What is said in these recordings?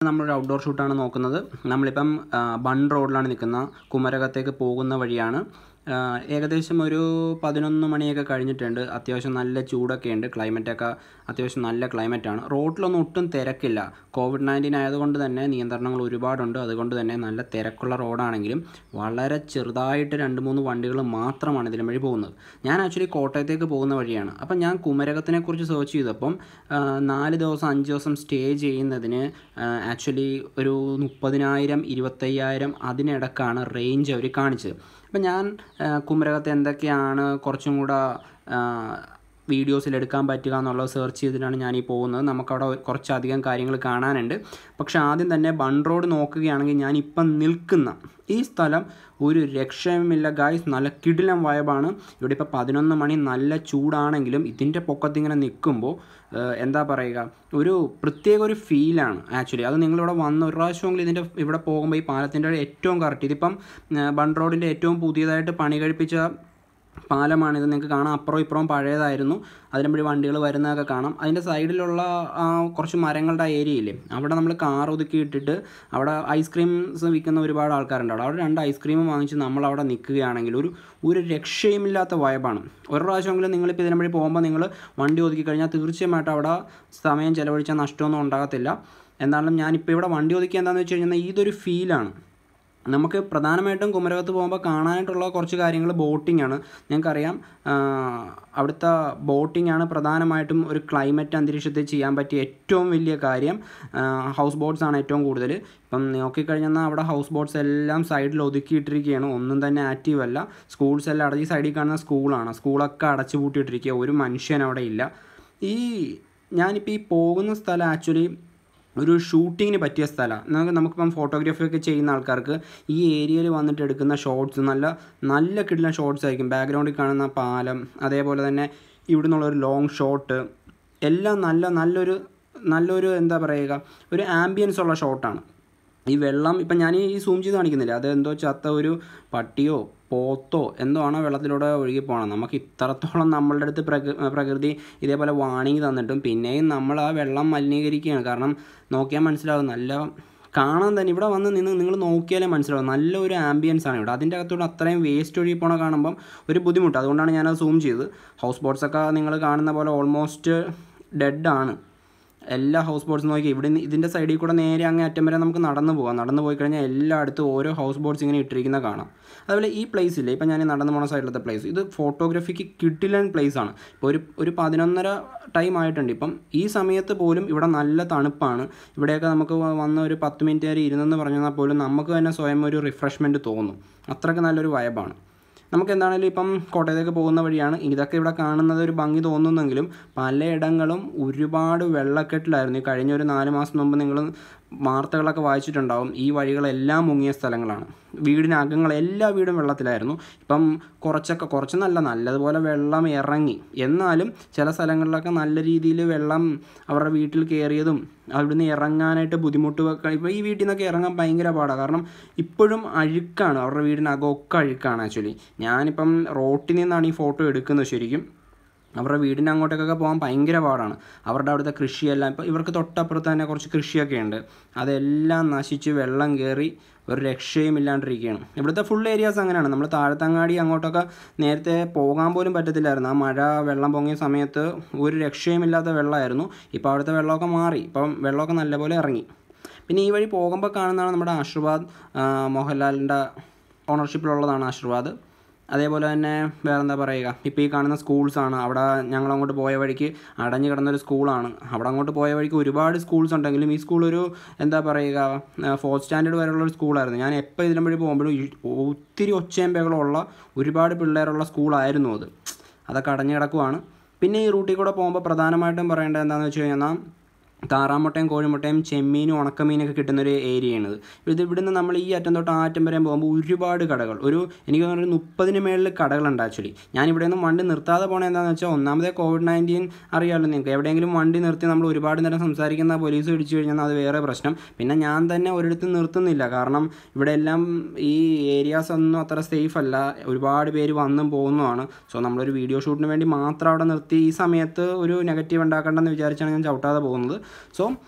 നമ്മളൊരു ഔട്ട്ഡോർ ഷൂട്ടാണ് നോക്കുന്നത് നമ്മളിപ്പം ആ, ബൺ റോഡിലാണ് നിൽക്കുന്ന കുമരകത്തേക്ക് പോകുന്ന വഴിയാണ് ആ, ഏകദേശം ഒരു പതിനൊന്ന് മണിയൊക്കെ കഴിഞ്ഞിട്ടുണ്ട് അത്യാവശ്യം നല്ല ചൂടൊക്കെ ഉണ്ട് ക്ലൈമറ്റൊക്കെ അത്യാവശ്യം നല്ല ക്ലൈമറ്റാണ് റോഡിലൊന്നും ഒട്ടും തിരക്കില്ല കോവിഡ് നയൻറ്റീൻ ആയതുകൊണ്ട് തന്നെ നിയന്ത്രണങ്ങൾ ഒരുപാടുണ്ട് അതുകൊണ്ട് തന്നെ നല്ല തിരക്കുള്ള റോഡാണെങ്കിലും വളരെ ചെറുതായിട്ട് രണ്ട് മൂന്ന് വണ്ടികൾ മാത്രമാണ് ഇതിലും വഴി പോകുന്നത് ഞാൻ ആക്ച്വലി കോട്ടയത്തേക്ക് പോകുന്ന വഴിയാണ് അപ്പം ഞാൻ കുമരകത്തിനെ കുറിച്ച് സെർച്ച് ചെയ്തപ്പം ആ, നാല് ദിവസം അഞ്ച് ദിവസം സ്റ്റേ ചെയ്യുന്നതിന് ആക്ച്വലി ഒരു മുപ്പതിനായിരം ഇരുപത്തയ്യായിരം അതിനിടക്കാണ് റേഞ്ച് അവർ കാണിച്ചത് അപ്പം ഞാൻ ആ, കുമരകത്ത് എന്തൊക്കെയാണ് കുറച്ചും കൂടെ ആ, വീഡിയോസിൽ എടുക്കാൻ പറ്റുക എന്നുള്ളത് സെർച്ച് ചെയ്തിട്ടാണ് ഞാൻ ഈ പോകുന്നത് നമുക്കവിടെ കുറച്ചധികം കാര്യങ്ങൾ കാണാനുണ്ട് പക്ഷെ ആദ്യം തന്നെ ബൺ റോഡ് നോക്കുകയാണെങ്കിൽ ഞാൻ ഇപ്പം നിൽക്കുന്ന ഈ സ്ഥലം ഒരു രക്ഷയുമില്ല ഗായ്സ് നല്ല കിടിലം വയബാണ് ഇവിടെ ഇപ്പോൾ പതിനൊന്ന് മണി നല്ല ചൂടാണെങ്കിലും ഇതിൻ്റെ പൊക്കത്തിങ്ങനെ നിൽക്കുമ്പോൾ എന്താ പറയുക ഒരു പ്രത്യേക ഒരു ഫീലാണ് ആക്ച്വലി അത് നിങ്ങളിവിടെ വന്ന് ഒരു പ്രാവശ്യമെങ്കിലും ഇതിൻ്റെ ഇവിടെ പോകുമ്പോൾ ഈ പാലത്തിൻ്റെ ഏറ്റവും കറക്റ്റ് ഇതിപ്പം ആ, ബൺ റോഡിൻ്റെ ഏറ്റവും പുതിയതായിട്ട് പണി കഴിപ്പിച്ച പാലമാണിത് നിങ്ങൾക്ക് കാണാം അപ്പുറം ഇപ്പുറം പഴയതായിരുന്നു അതിലും വഴി വണ്ടികൾ വരുന്നതൊക്കെ കാണാം അതിൻ്റെ സൈഡിലുള്ള ആ കുറച്ച് മരങ്ങളുടെ ആ ഏരിയ ഇല്ലേ അവിടെ നമ്മൾ കാർ ഒതുക്കി ഇട്ടിട്ട് അവിടെ ഐസ്ക്രീംസ് വിൽക്കുന്ന ഒരുപാട് ആൾക്കാരുണ്ട് അവിടെ അവിടെ രണ്ട് ഐസ്ക്രീം വാങ്ങിച്ച് നമ്മൾ അവിടെ നിൽക്കുകയാണെങ്കിൽ ഒരു ഒരു രക്ഷയുമില്ലാത്ത വയബാണ് ഒരു പ്രാവശ്യമെങ്കിലും നിങ്ങളിപ്പോൾ ഇതിനെ വഴി പോകുമ്പോൾ നിങ്ങൾ വണ്ടി ഒതുക്കി കഴിഞ്ഞാൽ തീർച്ചയായിട്ടും അവിടെ സമയം ചിലവഴിച്ചാൽ നഷ്ടമൊന്നും ഉണ്ടാകത്തില്ല എന്നാലും ഞാനിപ്പോൾ ഇവിടെ വണ്ടി ഒതുക്കി എന്താണെന്ന് വെച്ച് കഴിഞ്ഞാൽ ഇതൊരു ഫീലാണ് നമുക്ക് പ്രധാനമായിട്ടും കുമരകത്ത് പോകുമ്പോൾ കാണാനായിട്ടുള്ള കുറച്ച് കാര്യങ്ങൾ ബോട്ടിംഗ് ആണ് ഞങ്ങൾക്കറിയാം ആ, അവിടുത്തെ ബോട്ടിംഗ് ആണ് പ്രധാനമായിട്ടും ഒരു ക്ലൈമറ്റ് അന്തരീക്ഷത്തിൽ ചെയ്യാൻ പറ്റിയ ഏറ്റവും വലിയ കാര്യം ആ, ഹൗസ് ബോട്ട്സ് ആണ് ഏറ്റവും കൂടുതൽ ഇപ്പം നോക്കിക്കഴിഞ്ഞാൽ അവിടെ ഹൗസ് ബോട്ട്സ് എല്ലാം സൈഡിൽ ഒതുക്കിയിട്ടിരിക്കുകയാണ് ഒന്നും തന്നെ ആക്റ്റീവ് അല്ല സ്കൂൾസ് എല്ലാം അടച്ച് ഈ സൈഡിൽ കാണുന്ന സ്കൂളാണ് സ്കൂളൊക്കെ അടച്ചു പൂട്ടിയിട്ടിരിക്കുക ഒരു മനുഷ്യൻ അവിടെ ഇല്ല ഈ ഞാനിപ്പോൾ ഈ പോകുന്ന സ്ഥലം ആക്ച്വലി ഒരു ഷൂട്ടിങ്ങിന് പറ്റിയ സ്ഥലമാണ് നമുക്ക് നമുക്കിപ്പം ഫോട്ടോഗ്രാഫി ഒക്കെ ചെയ്യുന്ന ആൾക്കാർക്ക് ഈ ഏരിയയിൽ വന്നിട്ട് എടുക്കുന്ന ഷോട്ട്സ് നല്ല നല്ല കിടിലൻ ഷോട്ട്സ് ആയിരിക്കും ബാക്ക്ഗ്രൗണ്ടിൽ കാണുന്ന പാലം അതേപോലെ തന്നെ ഇവിടെ നിന്നുള്ള ഒരു ലോങ് ഷോട്ട് എല്ലാം നല്ല നല്ലൊരു നല്ലൊരു എന്താ പറയുക ഒരു ആംബിയൻസ് ഉള്ള ഷോട്ടാണ് ഈ വെള്ളം ഇപ്പം ഞാൻ ഈ സൂം ചെയ്ത് കാണിക്കുന്നില്ല അത് എന്തോ ചത്ത ഒരു പട്ടിയോ പോത്തോ എന്തോ ആണോ വെള്ളത്തിലൂടെ ഒഴുകി പോകണം നമുക്ക് ഇത്രത്തോളം നമ്മളുടെ അടുത്ത് പ്രകൃ പ്രകൃതി ഇതേപോലെ വാണിംഗ് തന്നിട്ടും പിന്നെയും നമ്മൾ ആ വെള്ളം മലിനീകരിക്കുകയാണ് കാരണം നോക്കിയാൽ മനസ്സിലാവും നല്ല കാണാൻ തന്നെ ഇവിടെ വന്ന് നിന്ന് നിങ്ങൾ നോക്കിയാലേ മനസ്സിലാവും നല്ലൊരു ആംബിയൻസ് ആണ് ഇവിടെ അതിൻ്റെ അകത്തൂടെ അത്രയും വേസ്റ്റ് ഒഴുകി പോണ കാണുമ്പം ഒരു ബുദ്ധിമുട്ട് അതുകൊണ്ടാണ് ഞാനത് സൂം ചെയ്തത് ഹൗസ് ബോട്ട്സൊക്കെ നിങ്ങൾ കാണുന്ന പോലെ ഓൾമോസ്റ്റ് ഡെഡ് ആണ് എല്ലാ ഹൗസ് ബോട്ട്സ് നോക്കി ഇവിടെ നിന്ന് ഇതിൻ്റെ സൈഡിൽ കൂടെ നേരെ അങ്ങേ അറ്റം വരെ നമുക്ക് നടന്നു പോകാം നടന്നു പോയി കഴിഞ്ഞാൽ എല്ലായിടത്തും ഓരോ ഹൗസ് ബോട്ട്സ് ഇങ്ങനെ ഇട്ടിരിക്കുന്ന കാണാം അതുപോലെ ഈ പ്ലേസ് ഇല്ലേ ഇപ്പം ഞാൻ ഈ നടന്നു പോണ സൈഡിലത്തെ പ്ലേസ് ഇത് ഫോട്ടോഗ്രാഫിക്ക് കിട്ടിലൻ പ്ലേസ് ആണ് ഇപ്പോൾ ഒരു ഒരു പതിനൊന്നര ടൈം ആയിട്ടുണ്ട് ഇപ്പം ഈ സമയത്ത് പോലും ഇവിടെ നല്ല തണുപ്പാണ് ഇവിടെയൊക്കെ നമുക്ക് വ- വന്ന് ഒരു പത്ത് മിനിറ്റ് വരെ ഇരുന്നെന്ന് പറഞ്ഞാൽ പോലും നമുക്ക് തന്നെ സ്വയം ഒരു റിഫ്രഷ്മെൻറ്റ് തോന്നും അത്രയ്ക്ക് നല്ലൊരു വയബാണ് നമുക്ക് എന്താണെങ്കിലും ഇപ്പം കോട്ടയത്തേക്ക് പോകുന്ന വഴിയാണ് ഇതൊക്കെ ഇവിടെ കാണുന്നത് ഒരു ഭംഗി തോന്നുന്നെങ്കിലും പലയിടങ്ങളും ഒരുപാട് വെള്ളക്കെട്ടിലായിരുന്നു ഈ കഴിഞ്ഞ ഒരു നാല് മാസം മുമ്പ് നിങ്ങൾ വാർത്തകളൊക്കെ വായിച്ചിട്ടുണ്ടാവും ഈ വഴികളെല്ലാം മുങ്ങിയ സ്ഥലങ്ങളാണ് വീടിനകങ്ങൾ എല്ലാ വീടും വെള്ളത്തിലായിരുന്നു ഇപ്പം കുറച്ചൊക്കെ കുറച്ചെന്നല്ല നല്ലതുപോലെ വെള്ളം ഇറങ്ങി എന്നാലും ചില സ്ഥലങ്ങളിലൊക്കെ നല്ല രീതിയിൽ വെള്ളം അവരുടെ വീട്ടിൽ കയറിയതും അവിടുന്ന് ഇറങ്ങാനായിട്ട് ബുദ്ധിമുട്ട് ഇപ്പോൾ ഈ വീട്ടിൽ നിന്നൊക്കെ ഇറങ്ങാൻ ഭയങ്കര പാടാണ് കാരണം ഇപ്പോഴും അഴുക്കാണ് അവരുടെ വീടിനകമൊക്കെ അഴുക്കാണ് ആക്ച്വലി ഞാനിപ്പം റോട്ടിൽ നിന്നാണ് ഈ ഫോട്ടോ എടുക്കുന്നത് ശരിക്കും അവരുടെ വീടിൻ്റെ അങ്ങോട്ടേക്കൊക്കെ പോകാൻ ഭയങ്കര പാടാണ് അവരുടെ അവിടുത്തെ കൃഷിയെല്ലാം ഇപ്പോൾ ഇവർക്ക് തൊട്ടപ്പുറത്ത് തന്നെ കുറച്ച് കൃഷിയൊക്കെ ഉണ്ട് അതെല്ലാം നശിച്ച് വെള്ളം കയറി ഒരു രക്ഷയും ഇല്ലാണ്ടിരിക്കുകയാണ് ഇവിടുത്തെ ഫുൾ ഏരിയാസ് അങ്ങനെയാണ് നമ്മൾ താഴത്തങ്ങാടി അങ്ങോട്ടൊക്കെ നേരത്തെ പോകാൻ പോലും പറ്റത്തില്ലായിരുന്നു ആ മഴ വെള്ളം പൊങ്ങിയ സമയത്ത് ഒരു രക്ഷയുമില്ലാത്ത വെള്ളമായിരുന്നു ഇപ്പോൾ അവിടുത്തെ വെള്ളമൊക്കെ മാറി ഇപ്പം വെള്ളമൊക്കെ നല്ലപോലെ ഇറങ്ങി പിന്നെ ഈ വഴി പോകുമ്പോൾ കാണുന്നതാണ് നമ്മുടെ ആശീർവാദ് ആ, മോഹൻലാലിൻ്റെ ഓണർഷിപ്പിലുള്ളതാണ് ആശീർവാദ് അതേപോലെ തന്നെ വേറെന്താ പറയുക ഇപ്പോൾ ഈ കാണുന്ന സ്കൂൾസാണ് അവിടെ ഞങ്ങൾ അങ്ങോട്ട് പോയ വഴിക്ക് അടഞ്ഞു കിടന്നൊരു സ്കൂളാണ് അവിടെ അങ്ങോട്ട് പോയ വഴിക്ക് ഒരുപാട് സ്കൂൾസ് ഉണ്ടെങ്കിലും ഈ സ്കൂൾ ഒരു എന്താ പറയുക ഫോർത്ത് സ്റ്റാൻഡേർഡ് വരെയുള്ള ഒരു സ്കൂളായിരുന്നു ഞാൻ എപ്പോൾ ഇതിലും വഴി പോകുമ്പോഴും ഈ ഒത്തിരി ഒച്ചയും ബഹളമുള്ള ഒരുപാട് പിള്ളേരുള്ള സ്കൂളായിരുന്നു അത് അതൊക്കെ അടഞ്ഞു കിടക്കുവാണ് പിന്നെ ഈ റൂട്ടിൽ കൂടെ പോകുമ്പോൾ പ്രധാനമായിട്ടും പറയേണ്ടത് എന്താണെന്ന് വെച്ച് കഴിഞ്ഞാൽ താറാമുട്ടയും കോഴിമുട്ടയും ചെമ്മീനും ഉണക്കമീനൊക്കെ കിട്ടുന്നൊരു ഏരിയയാണിത് ഇത് ഇവിടുന്ന് നമ്മൾ ഈ അറ്റം തൊട്ട് ആ അറ്റം വരെ പോകുമ്പോൾ ഒരുപാട് കടകൾ ഒരു എനിക്ക് തോന്നുന്നു ഒരു മുപ്പതിന് മേളിൽ കടകളുണ്ട് ആക്ച്വലി ഞാൻ ഇവിടെ നിന്ന് വണ്ടി നിർത്താതെ പോകണത് എന്താണെന്ന് വെച്ചാൽ ഒന്നാമതേ കോവിഡ് നയൻറ്റീൻ അറിയാമല്ലോ നിങ്ങൾക്ക് എവിടെയെങ്കിലും വണ്ടി നിർത്തി നമ്മൾ ഒരുപാട് നേരം സംസാരിക്കുന്ന പോലീസ് പിടിച്ചു കഴിഞ്ഞാൽ അത് വേറെ പ്രശ്നം പിന്നെ ഞാൻ തന്നെ ഒരിടത്തും നിർത്തുന്നില്ല കാരണം ഇവിടെ എല്ലാം ഈ ഏരിയാസ് ഒന്നും അത്ര സേഫ് അല്ല ഒരുപാട് പേര് വന്നും പോകുന്നതാണ് സോ നമ്മളൊരു വീഡിയോ ഷൂട്ടിന് വേണ്ടി മാത്രം അവിടെ നിർത്തി ഈ സമയത്ത് ഒരു നെഗറ്റീവ് ഉണ്ടാക്കണ്ടെന്ന് വിചാരിച്ചാണ് ഞാൻ ചവിട്ടാതെ പോകുന്നത് സോ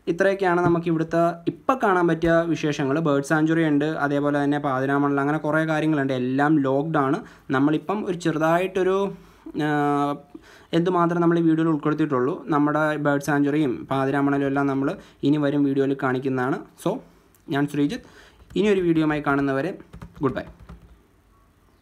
ഇത്രയൊക്കെയാണ് നമുക്ക് ഇവിടുത്തെ ഇപ്പം കാണാൻ പറ്റിയ വിശേഷങ്ങൾ ബേർഡ് സാഞ്ചുറി ഉണ്ട് അതേപോലെ തന്നെ പാതിരാമണൽ അങ്ങനെ കുറേ കാര്യങ്ങളുണ്ട് എല്ലാം ലോക്ക്ഡ് ആണ് നമ്മളിപ്പം ഒരു ചെറുതായിട്ടൊരു ആഹ്, എന്തുമാത്രം നമ്മൾ ഈ വീഡിയോയിൽ ഉൾപ്പെടുത്തിയിട്ടുള്ളൂ നമ്മുടെ ബേർഡ് സാഞ്ചുറിയും പാതിരാമണലും എല്ലാം നമ്മൾ ഇനി വരും വീഡിയോയിൽ കാണിക്കുന്നതാണ് സോ ഞാൻ ശ്രീജിത്ത് ഇനി ഒരു വീഡിയോയുമായി കാണുന്നവരെ ഗുഡ് ബൈ